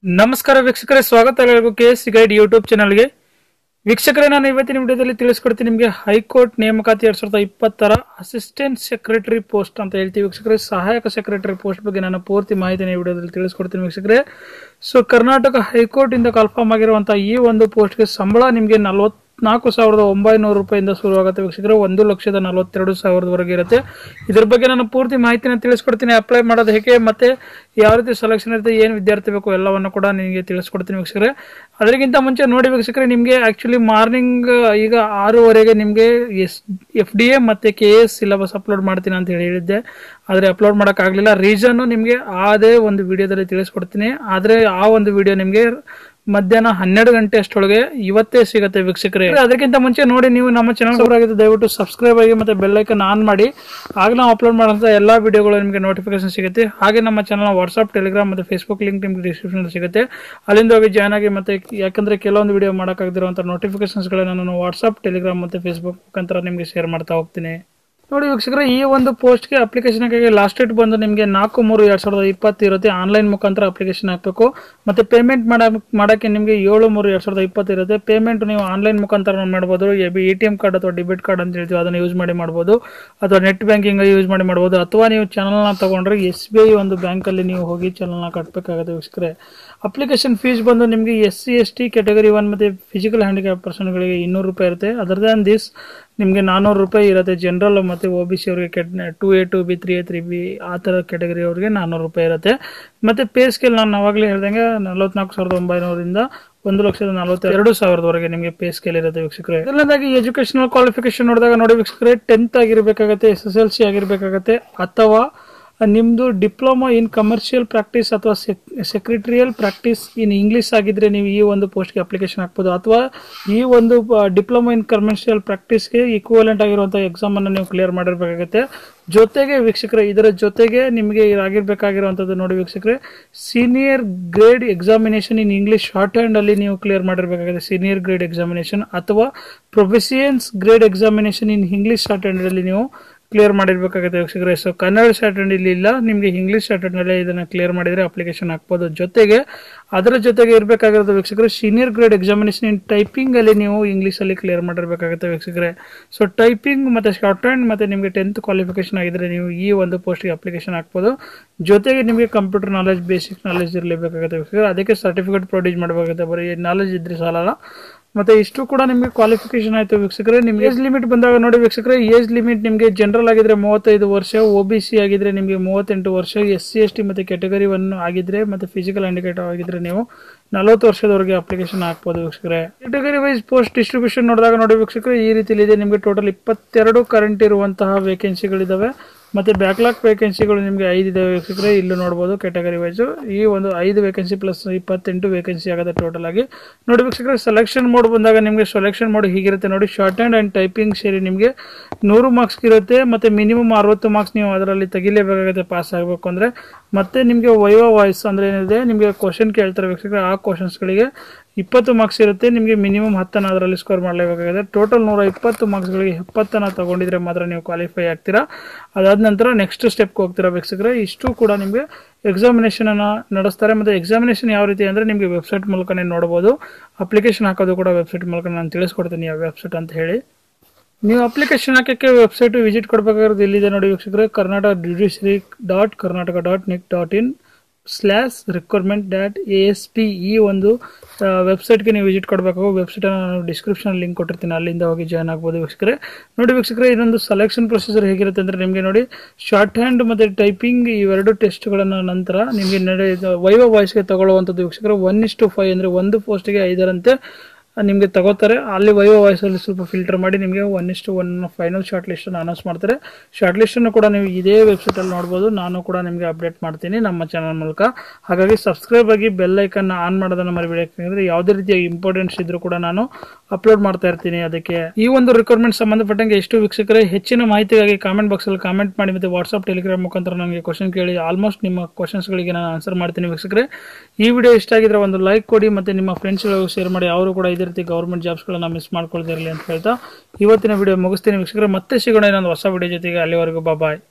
ನಮಸ್ಕಾರ ವೀಕ್ಷಕರೇ ಸ್ವಾಗತ ಎಲ್ಲರಿಗೂ ಕೆ ಎಸ್ ಗೈಡ್ ಯೂಟ್ಯೂಬ್ ಚಾನಲ್ಗೆ ವೀಕ್ಷಕರೇ ನಾನು ಇವತ್ತಿನ ವಿಡಿಯೋದಲ್ಲಿ ತಿಳಿಸ್ಕೊಡ್ತೀನಿ ನಿಮಗೆ ಹೈಕೋರ್ಟ್ ನೇಮಕಾತಿ ಎರಡ್ ಸಾವಿರದ ಇಪ್ಪತ್ತರ ಅಸಿಸ್ಟೆಂಟ್ ಸೆಕ್ರೆಟರಿ ಪೋಸ್ಟ್ ಅಂತ ಹೇಳ್ತೀವಿ ವೀಕ್ಷಕರೇ ಸಹಾಯಕ ಸೆಕ್ರೆಟರಿ ಪೋಸ್ಟ್ ಬಗ್ಗೆ ನಾನು ಪೂರ್ತಿ ಮಾಹಿತಿನ ಈ ವಿಡಿಯೋದಲ್ಲಿ ತಿಳಿಸ್ಕೊಡ್ತೀನಿ ವೀಕ್ಷಕರೇ ಸೊ ಕರ್ನಾಟಕ ಹೈಕೋರ್ಟ್ ಇಂದ ಕನ್ಫರ್ಮ್ ಆಗಿರುವಂತಹ ಈ ಒಂದು ಪೋಸ್ಟ್ಗೆ ಸಂಬಳ ನಿಮಗೆ ನಲವತ್ನಾಲ್ಕು ಸಾವಿರದ ಒಂಬೈನೂರು ರೂಪಾಯಿಂದ ಶುರುವಾಗುತ್ತೆ ವೀಕ್ಷಕರೇ ಒಂದು ಲಕ್ಷದ ನಲವತ್ತೆರಡು ಸಾವಿರದವರೆಗೆ ಇರುತ್ತೆ ಇದ್ರ ಬಗ್ಗೆ ನಾನು ಪೂರ್ತಿ ಮಾಹಿತಿನ ತಿಳಿಸ್ಕೊಡ್ತೀನಿ ಅಪ್ಲೈ ಮಾಡೋದು ಹೇಗೆ ಮತ್ತೆ ಯಾವ ರೀತಿ ಸೆಲೆಕ್ಷನ್ ಇರುತ್ತೆ ಏನು ವಿದ್ಯಾರ್ಥಿ ಬೇಕು ಎಲ್ಲವನ್ನು ಕೂಡ ನಿಮಗೆ ತಿಳಿಸ್ಕೊಡ್ತೀನಿ ವೀಕ್ಷಕರೇ ಅದಕ್ಕಿಂತ ಮುಂಚೆ ನೋಡಿ ವೀಕ್ಷಕರೇ ನಿಮಗೆ ಆಕ್ಚುಲಿ ಮಾರ್ನಿಂಗ್ ಈಗ ಆರೂವರೆಗೆ ನಿಮಗೆ ಎಸ್ ಎಫ್ ಡಿ ಎ ಮತ್ತೆ ಕೆ ಎಸ್ ಸಿಲೆಬಸ್ ಅಪ್ಲೋಡ್ ಮಾಡ್ತೀನಿ ಅಂತ ಹೇಳಿ ಹೇಳಿದ್ದೆ ಆದರೆ ಅಪ್ಲೋಡ್ ಮಾಡೋಕ್ಕಾಗಲಿಲ್ಲ ರೀಸನ್ನು ನಿಮಗೆ ಅದೇ ಒಂದು ವಿಡಿಯೋದಲ್ಲಿ ತಿಳಿಸ್ಕೊಡ್ತೀನಿ ಆದರೆ ಆ ಒಂದು ವಿಡಿಯೋ ನಿಮಗೆ ಮಧ್ಯಾಹ್ನ ಹನ್ನೆರಡು ಗಂಟೆ ಅಷ್ಟೊಳಗೆ ಇವತ್ತೇ ಸಿಗುತ್ತೆ ವೀಕ್ಷಕರೇ ಅದಕ್ಕಿಂತ ಮುಂಚೆ ನೋಡಿ ನೀವು ನಮ್ಮ ಚಾನಲ್ ಆಗಿದ್ದು ದಯವಿಟ್ಟು ಸಬ್ಸ್ಕ್ರೈಬ್ ಆಗಿ ಮತ್ತೆ ಬೆಲ್ಲೈಕನ್ ಆನ್ ಮಾಡಿ ಆಗ ನಾವು ಅಪ್ಲೋಡ್ ಮಾಡುವಂಥ ಎಲ್ಲಾ ವಿಡಿಯೋಗಳು ನಿಮಗೆ ನೋಟಿಫಿಕೇಶನ್ ಸಿಗುತ್ತೆ ಹಾಗೆ ನಮ್ಮ ಚಾನಲ್ ವಾಟ್ಸ್ಆಪ್ ಟೆಲಿಗ್ರಾಮ್ ಮತ್ತೆ ಫೇಸ್ಬುಕ್ ಲಿಂಕ್ ನಿಮಗೆ ಡಿಸ್ಕ್ರಿಪ್ಷನ್ ಸಿಗುತ್ತೆ ಅಲ್ಲಿಂದ ಹೋಗಿ ಜಾಯ್ನ್ ಆಗಿ ಮತ್ತೆ ಯಾಕಂದ್ರೆ ಕೆಲವೊಂದು ವಿಡಿಯೋ ಮಾಡೋಕ್ಕಾಗದಿರುವಂಥ ನೋಟಿಫಿಕೇಶನ್ಸ್ಗಳನ್ನ ನಾನು ವಾಟ್ಸ್ಆಪ್ ಟೆಲಿಗ್ರಾಮ್ ಮತ್ತೆ ಫೇಸ್ಬುಕ್ ಮುಖಾಂತರ ನಿಮಗೆ ಶೇರ್ ಮಾಡ್ತಾ ಹೋಗ್ತೀನಿ ನೋಡಿ ವೀಕ್ಷಕರೇ ಈ ಒಂದು ಪೋಸ್ಟ್ಗೆ ಅಪ್ಲಿಕೇಶನ್ ಹಾಕಿ ಲಾಸ್ಟ್ ಡೇಟ್ ಬಂದು ನಿಮಗೆ ನಾಲ್ಕು ಮೂರು ಎರಡ್ ಸಾವಿರದ ಇಪ್ಪತ್ತು ಇರುತ್ತೆ ಆನ್ಲೈನ್ ಮುಖಾಂತರ ಅಪ್ಲಿಕೇಶನ್ ಹಾಕಬೇಕು ಮತ್ತೆ ಪೇಮೆಂಟ್ ಮಾಡ ಮಾಡೋಕ್ಕೆ ನಿಮಗೆ ಏಳು ಮೂರು ಎರಡ್ ಸಾವಿರದ ಇಪ್ಪತ್ತು ಇರುತ್ತೆ ಪೇಮೆಂಟ್ ನೀವು ಆನ್ಲೈನ್ ಮುಖಾಂತರ ಮಾಡ್ಬೋದು ಎ ಟಿ ಎಂ ಕಾರ್ಡ್ ಅಥವಾ ಡೆಬಿಟ್ ಕಾರ್ಡ್ ಅಂತ ಹೇಳ್ತೀವಿ ಅದನ್ನು ಯೂಸ್ ಮಾಡಿ ಮಾಡ್ಬೋದು ಅಥವಾ ನೆಟ್ ಬ್ಯಾಂಕಿಂಗ್ ಯೂಸ್ ಮಾಡಿ ಮಾಡ್ಬೋದು ಅಥವಾ ನೀವು ಚಾನಲ್ನ ತಗೊಂಡ್ರೆ ಎಸ್ ಬಿ ಐ ಒಂದು ಬ್ಯಾಂಕಲ್ಲಿ ನೀವು ಹೋಗಿ ಚಾನಲ್ನ ಕಟ್ಟಬೇಕಾಗುತ್ತೆ ವೀಕ್ಷಕರೇ ಅಪ್ಲಿಕೇಶನ್ ಫೀಸ್ ಬಂದು ನಿಮಗೆ S C S T category one ಮತ್ತು ಫಿಸಿಕಲ್ ಹ್ಯಾಂಡಿಕ್ಯಾಪ್ ಪರ್ಸನ್ಗಳಿಗೆ ಇನ್ನೂರು ರೂಪಾಯಿ ಇರುತ್ತೆ ಅದರ್ ದ್ಯಾನ್ ದಿಸ್ ನಿಮಗೆ ನಾನ್ನೂರು ರೂಪಾಯಿ ಇರುತ್ತೆ ಜನರಲ್ ಮತ್ತು ಒ ಬಿ ಸಿ ಅವರಿಗೆ ಕೆಟ್ two A two B three A three B ಆ ಥರ ಕೆಟಗರಿ ಅವರಿಗೆ ನಾನ್ನೂರು ರೂಪಾಯಿ ಇರುತ್ತೆ ಮತ್ತು ಪೇ ಸ್ಕೇಲ್ ನಾನು ಅವಾಗಲೇ ಹೇಳ್ದಂಗೆ ನಲವತ್ನಾಲ್ಕು ಸಾವಿರದ ಒಂಬೈನೂರಿಂದ ಒಂದು ಲಕ್ಷದ ನಲವತ್ತೆರಡು ಸಾವಿರದವರೆಗೆ ನಿಮಗೆ ಪೇ ಸ್ಕೇಲ್ ಇರುತ್ತೆ ವೀಕ್ಷಕರೇ ಇದರಿಂದಾಗಿ ಎಜುಕೇಶನಲ್ ಕ್ವಾಲಿಫಿಕೇಶನ್ ನೋಡಿದಾಗ ನೋಡಿ ವೀಕ್ಷಕರೇ ಟೆಂತ್ ಆಗಿರಬೇಕಾಗತ್ತೆ ಎಸ್ ಎಸ್ ಎಲ್ ಸಿ ಆಗಿರಬೇಕಾಗತ್ತೆ ಅಥವಾ ನಿಮ್ಮದು ಡಿಪ್ಲೊಮಾ ಇನ್ ಕಮರ್ಷಿಯಲ್ ಪ್ರಾಕ್ಟೀಸ್ ಅಥವಾ ಸೆಕ್ರೆಟರಿಯಲ್ ಪ್ರಾಕ್ಟೀಸ್ ಇನ್ ಇಂಗ್ಲೀಷ್ ಆಗಿದ್ರೆ ನೀವು ಈ ಒಂದು ಪೋಸ್ಟ್ಗೆ ಅಪ್ಲಿಕೇಶನ್ ಹಾಕ್ಬೋದು ಅಥವಾ ಈ ಒಂದು ಡಿಪ್ಲೊಮಾ ಇನ್ ಕಮರ್ಷಿಯಲ್ ಪ್ರಾಕ್ಟೀಸ್ಗೆ ಈಕ್ವಲೆಂಟ್ ಆಗಿರುವಂಥ ಎಕ್ಸಾಮನ್ನು ನೀವು ಕ್ಲಿಯರ್ ಮಾಡಿರಬೇಕಾಗುತ್ತೆ ಜೊತೆಗೆ ವೀಕ್ಷಕರೇ ಇದರ ಜೊತೆಗೆ ನಿಮಗೆ ಆಗಿರ್ಬೇಕಾಗಿರುವಂಥದ್ದು ನೋಡಿ ವೀಕ್ಷಕರೇ senior grade examination in English shorthand ಅಲ್ಲಿ ನೀವು ಕ್ಲಿಯರ್ ಮಾಡಿರಬೇಕಾಗುತ್ತೆ ಸೀನಿಯರ್ ಗ್ರೇಡ್ ಎಕ್ಸಾಮಿನೇಷನ್ ಅಥವಾ proficiency grade examination in English shorthand ಅಲ್ಲಿ ನೀವು ಕ್ಲಿಯರ್ ಮಾಡಿರ್ಬೇಕಾಗುತ್ತೆ ವೀಕ್ಷಕರೇ ಸೊ ಕನ್ನಡ ಸ್ಯಾಟರ್ಡ್ ಇಲ್ಲಿ ಇಲ್ಲ ನಿಮಗೆ ಇಂಗ್ಲಿಷ್ ಸ್ಯಾಟರ್ಡ್ನಲ್ಲೇ ಇದನ್ನು ಕ್ಲಿಯರ್ ಮಾಡಿದರೆ ಅಪ್ಲಿಕೇಶನ್ ಹಾಕ್ಬೋದು ಜೊತೆಗೆ ಅದರ ಜೊತೆಗೆ ಇರಬೇಕಾಗಿರೋದು ವೀಕ್ಷಕರು senior grade examination in typing ಅಲ್ಲಿ ನೀವು ಇಂಗ್ಲೀಷಲ್ಲಿ ಕ್ಲಿಯರ್ ಮಾಡಿರ್ಬೇಕಾಗುತ್ತೆ ವೀಕ್ಷಕರೇ ಸೊ ಟೈಪಿಂಗ್ ಮತ್ತು ಶಾರ್ಟ್ ಹ್ಯಾಂಡ್ ಮತ್ತು ನಿಮಗೆ ಟೆಂತ್ ಕ್ವಾಲಿಫಿಕೇಶನ್ ಆಗಿದ್ರೆ ನೀವು ಈ ಒಂದು ಪೋಸ್ಟ್ಗೆ ಅಪ್ಲಿಕೇಶನ್ ಹಾಕ್ಬೋದು ಜೊತೆಗೆ ನಿಮಗೆ ಕಂಪ್ಯೂಟರ್ ನಾಲೆಜ್ ಬೇಸಿಕ್ ನಾಲೆಜ್ ಇರಲೇಬೇಕಾಗುತ್ತೆ ವೀಕ್ಷಕರು ಅದಕ್ಕೆ ಸರ್ಟಿಫಿಕೇಟ್ ಪ್ರೊಡ್ಯೂಸ್ ಮಾಡಬೇಕಾಗುತ್ತೆ ಬರೀ ನಾಲೆಜ್ ಇದ್ರೆ ಸಾಲಲ್ಲ ಮತ್ತೆ ಇಷ್ಟು ಕೂಡ ನಿಮಗೆ ಕ್ವಾಲಿಫಿಕೇಶನ್ ಆಯ್ತು ವೀಕ್ಷಕರೇ ನಿಮ್ಗೆ ಏಜ್ ಲಿಮಿಟ್ ಬಂದಾಗ ನೋಡಿ ವೀಕ್ಷಕರೇ ಏಜ್ ಲಿಮಿಟ್ ನಿಮಗೆ ಜನರಲ್ ಆಗಿದ್ರೆ ಮೂವತ್ತೈದು ವರ್ಷ ಒ ಬಿ ಸಿ ಆಗಿದ್ರೆ ನಿಮಗೆ ಮೂವತ್ತೆಂಟು ವರ್ಷ ಎಸ್ ಸಿ ಎಸ್ ಟಿ ಮತ್ತೆ ಕೆಟಗರಿ ಒನ್ ಆಗಿದ್ರೆ ಮತ್ತೆ ಫಿಸಿಕಲ್ ಹ್ಯಾಂಡಿಕೇಟ್ ಆಗಿದ್ರೆ ನೀವು ನಲವತ್ತು ವರ್ಷದವರೆಗೆ ಅಪ್ಲಿಕೇಶನ್ ಹಾಕ್ಬೋದು ವೀಕ್ಷಕರೇ ಕೆಟಗರಿ ವೈಸ್ ಪೋಸ್ಟ್ ಡಿಸ್ಟ್ರಿಬ್ಯೂಷನ್ ನೋಡಿದಾಗ ನೋಡಿ ವೀಕ್ಷಕರೇ ಈ ರೀತಿಲಿ ಇದೆ ನಿಮಗೆ ಟೋಟಲ್ ಇಪ್ಪತ್ತೆರಡು ಕರೆಂಟ್ ಇರುವಂತಹ ವೇಕೆನ್ಸಿಗಳಿದಾವೆ ಮತ್ತೆ ಬ್ಯಾಕ್ಲಾಗ್ ವೇಕೆನ್ಸಿಗಳು ನಿಮಗೆ ಐದು ಇದಾವೆ ವೀಕ್ಷಕರೇ ಇಲ್ಲೂ ನೋಡಬಹುದು ಕೆಟಗರಿ ವೈಸ್ ಈ ಒಂದು ಐದು ವೇಕೆನ್ಸಿ ಪ್ಲಸ್ ಇಪ್ಪತ್ತೆಂಟು ವೇಕೆನ್ಸಿ ಆಗುತ್ತೆ ಟೋಟಲ್ ಆಗಿ ನೋಡಿ ವೀಕ್ಷಕರೇ ಸೆಲೆಕ್ಷನ್ ಮೋಡ್ ಬಂದಾಗ ನಿಮಗೆ ಸೆಲೆಕ್ಷನ್ ಮೋಡ್ ಹೀಗಿರುತ್ತೆ ನೋಡಿ ಶಾರ್ಟ್ ಹ್ಯಾಂಡ್ ಅಂಡ್ ಟೈಪಿಂಗ್ ಸೇರಿ ನಿಮಗೆ ನೂರು ಮಾರ್ಕ್ಸ್ ಇರುತ್ತೆ ಮತ್ತೆ ಮಿನಿಮಮ್ ಅರವತ್ತು ಮಾರ್ಕ್ಸ್ ನೀವು ಅದರಲ್ಲಿ ತೆಗಿಲೇಬೇಕಾಗುತ್ತೆ ಪಾಸ್ ಆಗಬೇಕು ಅಂದ್ರೆ ಮತ್ತೆ ನಿಮಗೆ ವೈವ ವಾಯ್ಸ್ ಅಂದ್ರೆ ಏನಿದೆ ನಿಮಗೆ ಕ್ವಶನ್ ಕೇಳ್ತಾರೆ ವೀಕ್ಷಕರೇ ಆ ಕ್ವಶನ್ಸ್ಗಳಿಗೆ ಇಪ್ಪತ್ತು ಮಾರ್ಕ್ಸ್ ಇರುತ್ತೆ ನಿಮಗೆ ಮಿನಿಮಮ್ ಹತ್ತನ್ನು ಅದರಲ್ಲಿ ಸ್ಕೋರ್ ಮಾಡಲೇಬೇಕಾಗುತ್ತೆ ಟೋಟಲ್ ನೂರ ಇಪ್ಪತ್ತು ಮಾರ್ಕ್ಸ್ಗಳಿಗೆ ಎಪ್ಪತ್ತನ್ನು ತಗೊಂಡಿದ್ರೆ ಮಾತ್ರ ನೀವು ಕ್ವಾಲಿಫೈ ಆಗ್ತೀರಾ ಅದಾದ ನಂತರ ನೆಕ್ಸ್ಟ್ ಸ್ಟೆಪ್ಗೆ ಹೋಗ್ತೀರಾ ವೀಕ್ಷಕರೇ ಇಷ್ಟು ಕೂಡ ನಿಮಗೆ ಎಕ್ಸಾಮಿನೇಷನ್ ಅನ್ನ ನಡೆಸ್ತಾರೆ ಮತ್ತೆ ಎಕ್ಸಾಮಿನೇಷನ್ ಯಾವ ರೀತಿ ಅಂದ್ರೆ ನಿಮಗೆ ವೆಬ್ಸೈಟ್ ಮೂಲಕನೇ ನೋಡಬಹುದು ಅಪ್ಲಿಕೇಶನ್ ಹಾಕೋದು ಕೂಡ ವೆಬ್ಸೈಟ್ ಮೂಲಕ ನಾನು ತಿಳಿಸ್ಕೊಡ್ತೀನಿ ಯಾವ ವೆಬ್ಸೈಟ್ ಅಂತ ಹೇಳಿ ನೀವು ಅಪ್ಲಿಕೇಶನ್ ಹಾಕಕ್ಕೆ ವೆಬ್ಸೈಟ್ ವಿಸಿಟ್ ಕೊಡಬೇಕಾಗಿರೋದು ಇಲ್ಲಿದೆ ನೋಡಿ ವೀಕ್ಷಕರೇ Karnataka judiciary dot Karnataka dot nic dot in slash requirement dot A S P ಈ ಒಂದು ವೆಬ್ಸೈಟ್ಗೆ ನೀವು ವಿಸಿಟ್ ಕೊಡಬೇಕು ವೆಬ್ಸೈಟ್ ನಾನು ಡಿಸ್ಕ್ರಿಪ್ಷನ್ ಲಿಂಕ್ ಕೊಟ್ಟಿರ್ತೀನಿ ಅಲ್ಲಿಂದ ಹೋಗಿ ಜಾಯ್ನ್ ಆಗ್ಬೋದು ವೀಕ್ಷಕರೇ ನೋಡಿ ವೀಕ್ಷಕರೇ ಇದೊಂದು ಸೆಲೆಕ್ಷನ್ ಪ್ರೊಸೀಜರ್ ಹೇಗಿರುತ್ತೆ ಅಂದರೆ ನಿಮಗೆ ನೋಡಿ ಶಾರ್ಟ್ ಹ್ಯಾಂಡ್ ಮತ್ತು ಟೈಪಿಂಗ್ ಇವೆರಡು ಟೆಸ್ಟ್ಗಳನ್ನು ನಂತರ ನಿಮಗೆ ನಡೆ ವೈವ ವಾಯ್ಸ್ಗೆ ತಗೊಳ್ಳುವಂಥದ್ದು ವೀಕ್ಷಕರು ಒನ್ ಇಷ್ಟು ಫೈವ್ ಅಂದರೆ ಒಂದು ಪೋಸ್ಟ್ಗೆ ಐದರಂತೆ ನಿಮಗೆ ತಗೋತಾರೆ ಅಲ್ಲಿ ವೈವ ವಾಯ್ಸಲ್ಲಿ ಸ್ವಲ್ಪ ಫಿಲ್ಟರ್ ಮಾಡಿ ನಿಮಗೆ ಒನ್ ಇಷ್ಟು ಒನ್ ಫೈನಲ್ ಶಾರ್ಟ್ ಲಿಸ್ಟನ್ನು ಅನೌನ್ಸ್ ಮಾಡ್ತಾರೆ ಶಾರ್ಟ್ ಲಿಸ್ಟನ್ನು ಕೂಡ ನೀವು ಇದೇ ವೆಬ್ಸೈಟಲ್ಲಿ ನೋಡ್ಬೋದು ನಾನು ಕೂಡ ನಿಮಗೆ ಅಪ್ಡೇಟ್ ಮಾಡ್ತೀನಿ ನಮ್ಮ ಚಾನಲ್ ಮೂಲಕ ಹಾಗಾಗಿ ಸಬ್ಸ್ಕ್ರೈಬ್ ಆಗಿ ಬೆಲ್ ಐಕನ್ನ ಆನ್ ಮಾಡೋದನ್ನು ಮರಿಬೇಡಿ ಯಾಕಂದರೆ ಯಾವುದೇ ರೀತಿಯ ಇಂಪಾರ್ಟೆನ್ಸ್ ಇದ್ರೂ ಕೂಡ ನಾನು ಅಪ್ಲೋಡ್ ಮಾಡ್ತಾ ಇರ್ತೀನಿ ಅದಕ್ಕೆ ಈ ಒಂದು ರಿಕ್ವೈರ್ಮೆಂಟ್ ಸಂಬಂಧಪಟ್ಟಂಗೆ ಎಷ್ಟು ವೀಕ್ಷಕರೇ ಹೆಚ್ಚಿನ ಮಾಹಿತಿಗಾಗಿ ಕಾಮೆಂಟ್ ಬಾಕ್ಸಲ್ಲಿ ಕಾಮೆಂಟ್ ಮಾಡಿ ಮತ್ತು ವಾಟ್ಸ್ಆಪ್ ಟೆಲಿಗ್ರಾಮ್ ಮುಖಾಂತರ ನನಗೆ ಕ್ವಶನ್ ಕೇಳಿ ಆಲ್ಮೋಸ್ಟ್ ನಿಮ್ಮ ಕ್ವಶನ್ಸ್ಗಳಿಗೆ ನಾನು ಆನ್ಸರ್ ಮಾಡ್ತೀನಿ ವೀಕ್ಷಕರೇ ಈ ವಿಡಿಯೋ ಇಷ್ಟ ಆಗಿದ್ರೆ ಒಂದು ಲೈಕ್ ಕೊಡಿ ಮತ್ತು ನಿಮ್ಮ ಫ್ರೆಂಡ್ಸ್ಗಳಿಗೂ ಶೇರ್ ಮಾಡಿ ಅವರು ಕೂಡ ಇದೇ ರೀತಿ ಗೌರ್ಮೆಂಟ್ ಜಾಬ್ಸ್ಗಳನ್ನ ಮಿಸ್ ಮಾಡ್ಕೊಳ್ದಿರಲಿ ಅಂತ ಹೇಳ್ತಾ ಇವತ್ತಿನ ವಿಡಿಯೋ ಮುಗಿಸ್ತೀನಿ ವೀಕ್ಷಕರೇ ಮತ್ತೆ ಸಿಗೋಣ ಇನ್ನೊಂದು ಹೊಸ ವಿಡಿಯೋ ಜೊತೆಗೆ ಅಲ್ಲಿವರೆಗೂ ಬಾಯ್